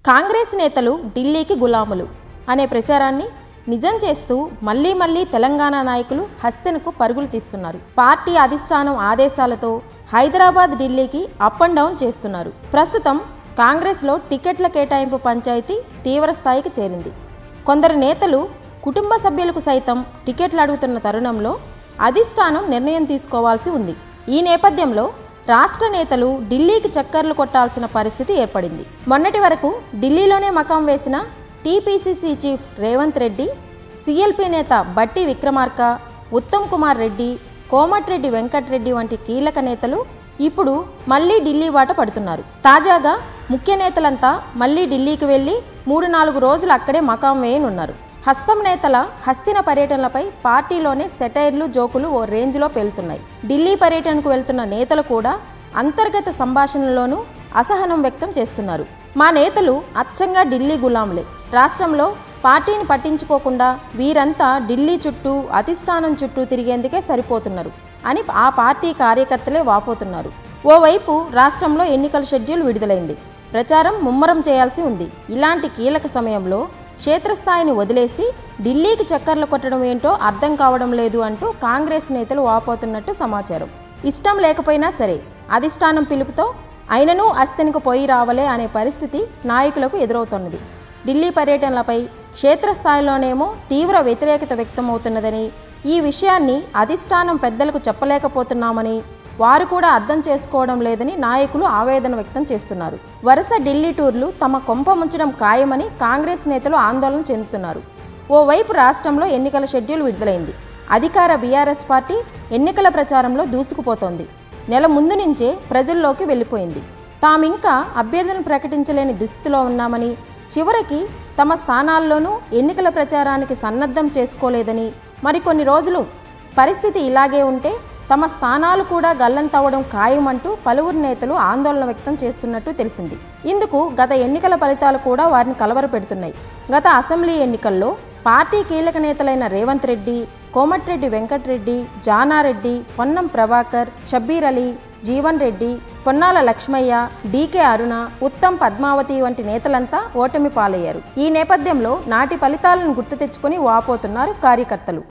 కాంగ్రెస్ నేతలు ఢిల్లీకి గులాములు అనే ప్రచారాన్ని నిజం చేస్తూ మళ్లీ మళ్లీ తెలంగాణ నాయకులు హస్తెనకు పరుగులు తీస్తున్నారు పార్టీ అధిష్టానం ఆదేశాలతో హైదరాబాద్ ఢిల్లీకి అప్ అండ్ డౌన్ చేస్తున్నారు ప్రస్తుతం కాంగ్రెస్లో టికెట్ల కేటాయింపు పంచాయతీ తీవ్ర స్థాయికి చేరింది కొందరు నేతలు కుటుంబ సభ్యులకు సైతం టికెట్లు అడుగుతున్న తరుణంలో అధిష్టానం నిర్ణయం తీసుకోవాల్సి ఉంది ఈ నేపథ్యంలో రాష్ట్ర నేతలు ఢిల్లీకి చక్కర్లు కొట్టాల్సిన పరిస్థితి ఏర్పడింది మొన్నటి వరకు ఢిల్లీలోనే మకాం వేసిన TPCC chief Revanth Reddy CLP నేత బట్టి విక్రమార్క ఉత్తమ్ కుమార్ రెడ్డి కోమటిరెడ్డి వెంకట్రెడ్డి వంటి కీలక నేతలు ఇప్పుడు మళ్ళీ ఢిల్లీ బాట పడుతున్నారు తాజాగా ముఖ్య నేతలంతా మళ్ళీ ఢిల్లీకి వెళ్ళి మూడు నాలుగు రోజులు అక్కడే మకాం వేయనున్నారు హస్తం నేతల హస్తిన పర్యటనలపై పార్టీలోనే సెటైర్లు జోకులు ఓ రేంజ్లో పేలుతున్నాయి ఢిల్లీ పర్యటనకు వెళ్తున్న నేతలు కూడా అంతర్గత సంభాషణలోనూ అసహనం వ్యక్తం చేస్తున్నారు మా నేతలు అచ్చంగా ఢిల్లీ గులాంలే రాష్ట్రంలో పార్టీని పట్టించుకోకుండా వీరంతా ఢిల్లీ చుట్టూ అధిష్టానం చుట్టూ తిరిగేందుకే సరిపోతున్నారు అని ఆ పార్టీ కార్యకర్తలే వాపోతున్నారు ఓవైపు రాష్ట్రంలో ఎన్నికల షెడ్యూల్ విడుదలైంది ప్రచారం ముమ్మరం చేయాల్సి ఉంది ఇలాంటి కీలక సమయంలో క్షేత్రస్థాయిని వదిలేసి ఢిల్లీకి చక్కర్లు కొట్టడం ఏంటో అర్థం కావడం లేదు అంటూ కాంగ్రెస్ నేతలు వాపోతున్నట్టు సమాచారం ఇష్టం లేకపోయినా సరే అధిష్టానం పిలుపుతో అయిననూ అస్థినికి పోయి రావలే అనే పరిస్థితి నాయకులకు ఎదురవుతున్నది ఢిల్లీ పర్యటనలపై క్షేత్రస్థాయిలోనేమో తీవ్ర వ్యతిరేకత వ్యక్తమవుతున్నదని ఈ విషయాన్ని అధిష్టానం పెద్దలకు చెప్పలేకపోతున్నామని వారు కూడా అర్థం చేసుకోవడం లేదని నాయకులు ఆవేదన వ్యక్తం చేస్తున్నారు వరుస ఢిల్లీ టూర్లు తమ కొంప ముంచడం ఖాయమని కాంగ్రెస్ నేతలు ఆందోళన చెందుతున్నారు ఓవైపు రాష్ట్రంలో ఎన్నికల షెడ్యూల్ విడుదలైంది అధికార బీఆర్ఎస్ పార్టీ ఎన్నికల ప్రచారంలో దూసుకుపోతోంది నెల ముందు నుంచే ప్రజల్లోకి వెళ్ళిపోయింది తామింకా అభ్యర్థిని ప్రకటించలేని దుస్థితిలో ఉన్నామని చివరికి తమ స్థానాల్లోనూ ఎన్నికల ప్రచారానికి సన్నద్ధం చేసుకోలేదని మరికొన్ని రోజులు పరిస్థితి ఇలాగే ఉంటే తమ స్థానాలు కూడా గల్లంతవ్వడం ఖాయమంటూ పలువురు నేతలు ఆందోళన వ్యక్తం చేస్తున్నట్టు తెలిసింది ఇందుకు గత ఎన్నికల ఫలితాలు కూడా వారిని కలవరపెడుతున్నాయి గత అసెంబ్లీ ఎన్నికల్లో పార్టీ కీలక నేతలైన రేవంత్ రెడ్డి కోమటిరెడ్డి వెంకటరెడ్డి జానారెడ్డి పొన్నం ప్రభాకర్ షబ్బీర్ అలీ జీవన్ రెడ్డి పొన్నాల లక్ష్మయ్య డీకే అరుణ ఉత్తమ్ పద్మావతి వంటి నేతలంతా ఓటమి పాలయ్యారు ఈ నేపథ్యంలో నాటి ఫలితాలను గుర్తు తెచ్చుకొని వాపోతున్నారు కార్యకర్తలు